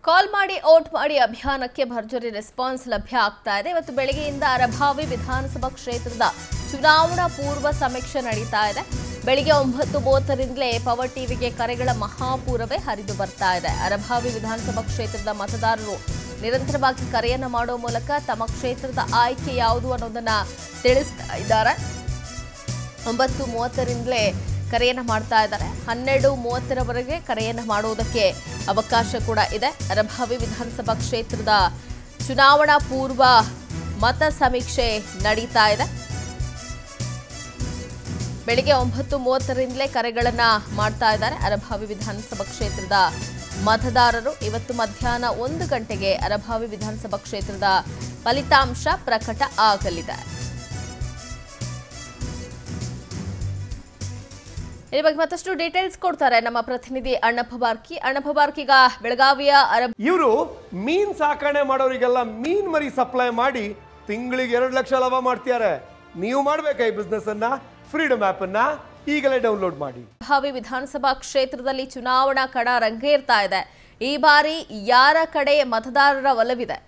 ಕಾಲ್ ಮಾಡಿ ಓಟ್ ಮಾಡಿ ಅಭಿಯಾನಕ್ಕೆ ಭರ್ಜರಿ ರೆಸ್ಪಾನ್ಸ್ ಲಭ್ಯ ಆಗ್ತಾ ಇದೆ ಇವತ್ತು ಬೆಳಗ್ಗೆಯಿಂದ ಅರಭಾವಿ ವಿಧಾನಸಭಾ ಕ್ಷೇತ್ರದ ಚುನಾವಣಾ ಪೂರ್ವ ಸಮೀಕ್ಷೆ ನಡೀತಾ ಇದೆ ಬೆಳಿಗ್ಗೆ ಒಂಬತ್ತು ಮೂವತ್ತರಿಂದಲೇ ಪವರ್ ಟಿವಿಗೆ ಕರೆಗಳ ಮಹಾಪೂರವೇ ಹರಿದು ಬರ್ತಾ ಇದೆ ಅರಭಾವಿ ವಿಧಾನಸಭಾ ಕ್ಷೇತ್ರದ ಮತದಾರರು ನಿರಂತರವಾಗಿ ಕರೆಯನ್ನ ಮಾಡುವ ಮೂಲಕ ತಮ್ಮ ಕ್ಷೇತ್ರದ ಆಯ್ಕೆ ಯಾವುದು ಅನ್ನೋದನ್ನ ತಿಳಿಸ್ತಾ ಇದ್ದಾರೆ ಒಂಬತ್ತು ಮೂವತ್ತರಿಂದಲೇ ಕರೆಯನ್ನು ಮಾಡ್ತಾ ಇದ್ದಾರೆ ಹನ್ನೆರಡು ಮೂವತ್ತರವರೆಗೆ ಕರೆಯನ್ನು ಮಾಡುವುದಕ್ಕೆ ಅವಕಾಶ ಕೂಡ ಇದೆ ಅರಭಾವಿ ವಿಧಾನಸಭಾ ಕ್ಷೇತ್ರದ ಚುನಾವಣಾ ಪೂರ್ವ ಮತ ಸಮೀಕ್ಷೆ ನಡೀತಾ ಇದೆ ಬೆಳಿಗ್ಗೆ ಒಂಬತ್ತು ಮೂವತ್ತರಿಂದಲೇ ಕರೆಗಳನ್ನ ಮಾಡ್ತಾ ಇದ್ದಾರೆ ಅರಭಾವಿ ವಿಧಾನಸಭಾ ಕ್ಷೇತ್ರದ ಮತದಾರರು ಇವತ್ತು ಮಧ್ಯಾಹ್ನ ಒಂದು ಗಂಟೆಗೆ ಅರಭಾವಿ ವಿಧಾನಸಭಾ ಕ್ಷೇತ್ರದ ಫಲಿತಾಂಶ ಪ್ರಕಟ ಆಗಲಿದೆ ಈ ಬಗ್ಗೆ ಮತ್ತಷ್ಟು ಡೀಟೇಲ್ಸ್ ಕೊಡ್ತಾರೆ ನಮ್ಮ ಪ್ರತಿನಿಧಿ ಅಣ್ಣಪ್ಪ ಬಾರ್ಕಿ ಅಣ್ಣಪ್ಪ ಬಾರ್ಕಿಗ ಬೆಳಗಾವಿಯ ಅರಬ್ ಇವರು ಮೀನ್ ಸಾಕಣೆ ಮಾಡೋರಿಗೆಲ್ಲ ಮೀನ್ ಮರಿ ಸಪ್ಲೈ ಮಾಡಿ ತಿಂಗಳಿಗೆ ಎರಡು ಲಕ್ಷ ಲಾಭ ಮಾಡ್ತಿದ್ದಾರೆ ನೀವು ಮಾಡ್ಬೇಕಾ ಈ ಬಿಸ್ನೆಸ್ ಅನ್ನ ಫ್ರೀಡಮ್ ಆಪ್ ಅನ್ನ ಈಗಲೇ ಡೌನ್ಲೋಡ್ ಮಾಡಿ ಭಾವಿ ವಿಧಾನಸಭಾ ಕ್ಷೇತ್ರದಲ್ಲಿ ಚುನಾವಣಾ ಕಣ ರಂಗೇರ್ತಾ ಇದೆ ಈ ಬಾರಿ ಯಾರ ಕಡೆ ಮತದಾರರ ಒಲವಿದೆ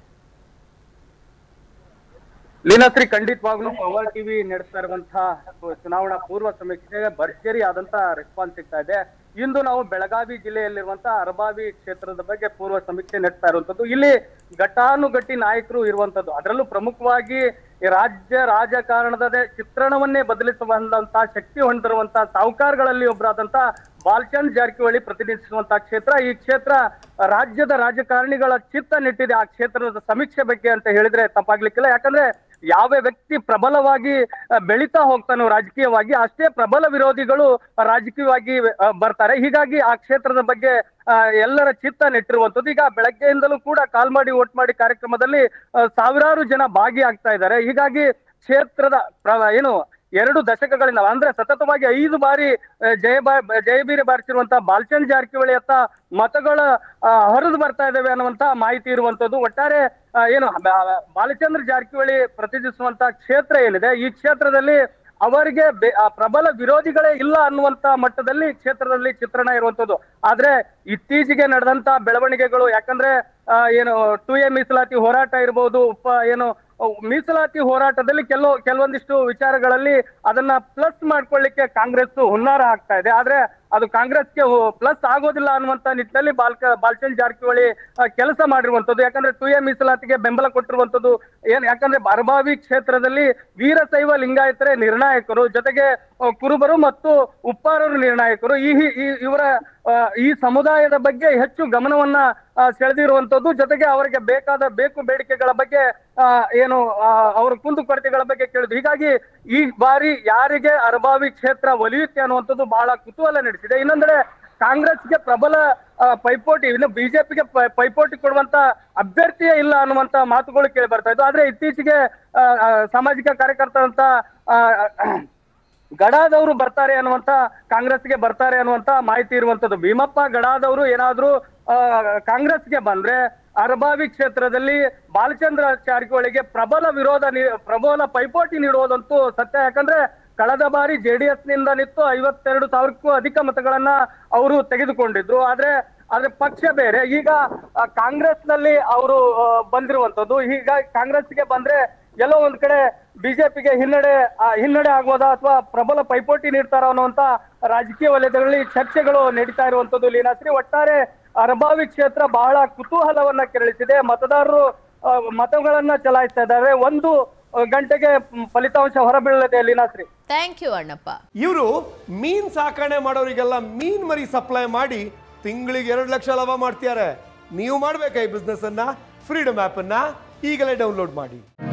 ಲೀನಾಶ್ರೀ ಖಂಡಿತವಾಗ್ಲೂ ಪವರ್ ಟಿವಿ ನಡೆಸ್ತಾ ಇರುವಂತಹ ಚುನಾವಣಾ ಪೂರ್ವ ಸಮೀಕ್ಷೆಗೆ ಭರ್ಜರಿ ಆದಂತಹ ರೆಸ್ಪಾನ್ಸ್ ಸಿಗ್ತಾ ಇದೆ ಇಂದು ನಾವು ಬೆಳಗಾವಿ ಜಿಲ್ಲೆಯಲ್ಲಿರುವಂತಹ ಅರಬಾವಿ ಕ್ಷೇತ್ರದ ಬಗ್ಗೆ ಪೂರ್ವ ಸಮೀಕ್ಷೆ ನಡೆಸ್ತಾ ಇರುವಂತದ್ದು ಇಲ್ಲಿ ಘಟಾನುಘಟಿ ನಾಯಕರು ಇರುವಂತದ್ದು ಅದರಲ್ಲೂ ಪ್ರಮುಖವಾಗಿ ಈ ರಾಜ್ಯ ರಾಜಕಾರಣದ ಚಿತ್ರಣವನ್ನೇ ಬದಲಿಸುವಂತಹ ಶಕ್ತಿ ಹೊಂದಿರುವಂತಹ ಸಾಹುಕಾರಗಳಲ್ಲಿ ಒಬ್ಬರಾದಂತಹ ಬಾಲ್ಚಂದ್ ಜಾರಕಿಹೊಳಿ ಪ್ರತಿನಿಧಿಸುವಂತಹ ಕ್ಷೇತ್ರ ಈ ಕ್ಷೇತ್ರ ರಾಜ್ಯದ ರಾಜಕಾರಣಿಗಳ ಚಿತ್ತ ನೆಟ್ಟಿದೆ ಆ ಕ್ಷೇತ್ರದ ಸಮೀಕ್ಷೆ ಬಗ್ಗೆ ಅಂತ ಹೇಳಿದ್ರೆ ತಪ್ಪಾಗ್ಲಿಕ್ಕಿಲ್ಲ ಯಾಕಂದ್ರೆ ಯಾವ ವ್ಯಕ್ತಿ ಪ್ರಬಲವಾಗಿ ಆ, ಬೆಳೀತಾ ಹೋಗ್ತಾನೋ ರಾಜಕೀಯವಾಗಿ ಅಷ್ಟೇ ಪ್ರಬಲ ವಿರೋಧಿಗಳು ರಾಜಕೀಯವಾಗಿ ಆ, ಬರ್ತಾರೆ ಹೀಗಾಗಿ ಆ ಕ್ಷೇತ್ರದ ಬಗ್ಗೆ ಆ, ಎಲ್ಲರ ಚಿತ್ತ ನೆಟ್ಟಿರುವಂತದ್ದು ಈಗ ಬೆಳಗ್ಗೆಯಿಂದಲೂ ಕೂಡ ಕಾಲ್ ಮಾಡಿ ವೋಟ್ ಮಾಡಿ ಕಾರ್ಯಕ್ರಮದಲ್ಲಿ ಆ, ಸಾವಿರಾರು ಜನ ಭಾಗಿಯಾಗ್ತಾ ಇದ್ದಾರೆ ಹೀಗಾಗಿ ಕ್ಷೇತ್ರದ ಪ್ರ- ಏನು ಎರಡು ದಶಕಗಳಿಂದ ಅಂದ್ರೆ ಸತತವಾಗಿ ಐದು ಬಾರಿ ಆ, ಜಯ ಬಾ- ಜಯಬೀರಿ ಬಾರಿಸಿರುವಂತಹ ಬಾಲ್ಚಂದ್ ಜಾರಕಿಹೊಳಿ ಅತ್ತ ಮತಗಳ ಆ, ಹರಿದು ಬರ್ತಾ ಇದಾವೆ ಅನ್ನುವಂತ ಮಾಹಿತಿ ಇರುವಂತದ್ದು ಒಟ್ಟಾರೆ ಆ, ಏನು ಬಾ- ಬಾಲಚಂದ್ರ ಜಾರಕಿಹೊಳಿ ಪ್ರತಿನಿಧಿಸುವಂತಹ ಕ್ಷೇತ್ರ ಏನಿದೆ ಈ ಕ್ಷೇತ್ರದಲ್ಲಿ ಅವರಿಗೆ ಬೆ- ಆ, ಪ್ರಬಲ ವಿರೋಧಿಗಳೇ ಇಲ್ಲ ಅನ್ನುವಂತ ಮಟ್ಟದಲ್ಲಿ ಕ್ಷೇತ್ರದಲ್ಲಿ ಚಿತ್ರಣ ಇರುವಂತದ್ದು ಆದ್ರೆ ಇತ್ತೀಚೆಗೆ ನಡೆದಂತ ಬೆಳವಣಿಗೆಗಳು ಯಾಕಂದ್ರೆ ಆ, ಏನು ಟು ಎ ಮೀಸಲಾತಿ ಹೋರಾಟ ಇರಬಹುದು ಉಪ ಏನು ಅಹ್, ಮೀಸಲಾತಿ ಹೋರಾಟದಲ್ಲಿ ಕೆಲವು ಕೆಲವೊಂದಿಷ್ಟು ವಿಚಾರಗಳಲ್ಲಿ ಅದನ್ನ ಪ್ಲಸ್ ಮಾಡ್ಕೊಳ್ಳಿಕ್ಕೆ ಕಾಂಗ್ರೆಸ್ ಹುನ್ನಾರ ಹಾಕ್ತಾ ಇದೆ ಆದ್ರೆ ಅದು ಕಾಂಗ್ರೆಸ್ಗೆ ಪ್ಲಸ್ ಆಗೋದಿಲ್ಲ ಅನ್ನುವಂತ ನಿಟ್ಟಿನಲ್ಲಿ ಬಾಲ್ಕ ಬಾಲ್ಚಂದ್ ಜಾರಕಿಹೊಳಿ ಕೆಲಸ ಮಾಡಿರುವಂತದ್ದು ಯಾಕಂದ್ರೆ ಟು ಎ ಮೀಸಲಾತಿಗೆ ಬೆಂಬಲ ಕೊಟ್ಟಿರುವಂತದ್ದು ಏನ್ ಯಾಕಂದ್ರೆ ಅರಬಾವಿ ಕ್ಷೇತ್ರದಲ್ಲಿ ವೀರಶೈವ ಲಿಂಗಾಯತರೇ ನಿರ್ಣಾಯಕರು ಜೊತೆಗೆ ಅಹ್, ಕುರುಬರು ಮತ್ತು ಉಪ್ಪಾರರು ನಿರ್ಣಾಯಕರು ಈ ಈ- ಇವರ ಆ, ಈ ಸಮುದಾಯದ ಬಗ್ಗೆ ಹೆಚ್ಚು ಗಮನವನ್ನ ಆ, ಸೆಳೆದಿರುವಂತದ್ದು ಜೊತೆಗೆ ಅವರಿಗೆ ಬೇಕಾದ ಬೇಕು ಬೇಡಿಕೆಗಳ ಬಗ್ಗೆ ಆ, ಏನು ಆ, ಅವರ ಕುಂದುಕೊರತೆಗಳ ಬಗ್ಗೆ ಕೇಳಿದ್ರು ಹೀಗಾಗಿ ಈ ಬಾರಿ ಯಾರಿಗೆ ಅರಬಾವಿ ಕ್ಷೇತ್ರ ಒಲಿಯುತ್ತೆ ಅನ್ನುವಂಥದ್ದು ಬಹಳ ಕುತೂಹಲ ನಡೆಸಿದೆ ಇನ್ನೊಂದೆಡೆ ಕಾಂಗ್ರೆಸ್ಗೆ ಪ್ರಬಲ ಆ, ಪೈಪೋಟಿ ಇನ್ನು ಬಿಜೆಪಿಗೆ ಪೈಪೋಟಿ ಕೊಡುವಂತ ಅಭ್ಯರ್ಥಿಯೇ ಇಲ್ಲ ಅನ್ನುವಂತ ಮಾತುಗಳು ಕೇಳಿ ಬರ್ತಾ ಇದ್ವು ಆದ್ರೆ ಇತ್ತೀಚೆಗೆ ಆ, ಆ, ಸಾಮಾಜಿಕ ಕಾರ್ಯಕರ್ತರಂತ ಆ, ಗಡಾದವರು ಬರ್ತಾರೆ ಅನ್ನುವಂತ ಕಾಂಗ್ರೆಸ್ಗೆ ಬರ್ತಾರೆ ಅನ್ನುವಂತ ಮಾಹಿತಿ ಇರುವಂತದ್ದು ಭೀಮಪ್ಪ ಗಡಾದವರು ಏನಾದ್ರೂ ಆ, ಕಾಂಗ್ರೆಸ್ಗೆ ಬಂದ್ರೆ ಅರಬಾವಿ ಕ್ಷೇತ್ರದಲ್ಲಿ ಬಾಲಚಂದ್ರ ಜಾರಕಿಹೊಳಿಗೆ ಪ್ರಬಲ ವಿರೋಧ ನೀ- ಪ್ರಬಲ ಪೈಪೋಟಿ ನೀಡುವುದಂತೂ ಸತ್ಯ ಯಾಕಂದ್ರೆ ಕಳೆದ ಬಾರಿ ಜೆಡಿಎಸ್ ನಿಂದ ನಿಂತು ಐವತ್ತೆರಡು ಸಾವಿರಕ್ಕೂ ಅಧಿಕ ಮತಗಳನ್ನ ಅವರು ತೆಗೆದುಕೊಂಡಿದ್ರು ಆದ್ರೆ ಆದ್ರೆ ಪಕ್ಷ ಬೇರೆ ಈಗ ಆ, ಕಾಂಗ್ರೆಸ್ನಲ್ಲಿ ಅವರು ಆ, ಬಂದಿರುವಂತದ್ದು ಹೀಗಾಗಿ ಕಾಂಗ್ರೆಸ್ಗೆ ಬಂದ್ರೆ ಎಲ್ಲೋ ಒಂದ್ ಕಡೆ ಬಿಜೆಪಿಗೆ ಹಿನ್ನಡೆ ಆ, ಹಿನ್ನಡೆ ಆಗ್ಬೋದಾ ಅಥವಾ ಪ್ರಬಲ ಪೈಪೋಟಿ ನೀಡ್ತಾರ ಅನ್ನುವಂತ ರಾಜಕೀಯ ವಲಯದಲ್ಲಿ ಚರ್ಚೆಗಳು ನಡೀತಾ ಇರುವಂತದ್ದು ಲೀನಾಶ್ರೀ ಒಟ್ಟಾರೆ ಅರಬಾವಿ ಕ್ಷೇತ್ರ ಬಹಳ ಕುತೂಹಲವನ್ನ ಕೆರಳಿಸಿದೆ ಮತದಾರರು ಆ, ಮತಗಳನ್ನ ಚಲಾಯಿಸ್ತಾ ಇದ್ದಾರೆ ಒಂದು ಆ, ಗಂಟೆಗೆ ಮ್, ಫಲಿತಾಂಶ ಹೊರಬೀಳಲಿದೆ ಲೀನಾಶ್ರೀ ಥ್ಯಾಂಕ್ ಯು ಅಣ್ಣಪ್ಪ ಇವರು ಮೀನ್ ಸಾಕಣೆ ಮಾಡೋರಿಗೆಲ್ಲ ಮೀನ್ ಮರಿ ಸಪ್ಲೈ ಮಾಡಿ ತಿಂಗಳಿಗೆ ಎರಡು ಲಕ್ಷ ಲಾಭ ಮಾಡ್ತಿದ್ದಾರೆ ನೀವು ಮಾಡ್ಬೇಕಾ ಈ ಬಿಸ್ನೆಸ್ ಅನ್ನ ಫ್ರೀಡಮ್ ಆಪ್ ಅನ್ನ ಈಗಲೇ ಡೌನ್ಲೋಡ್ ಮಾಡಿ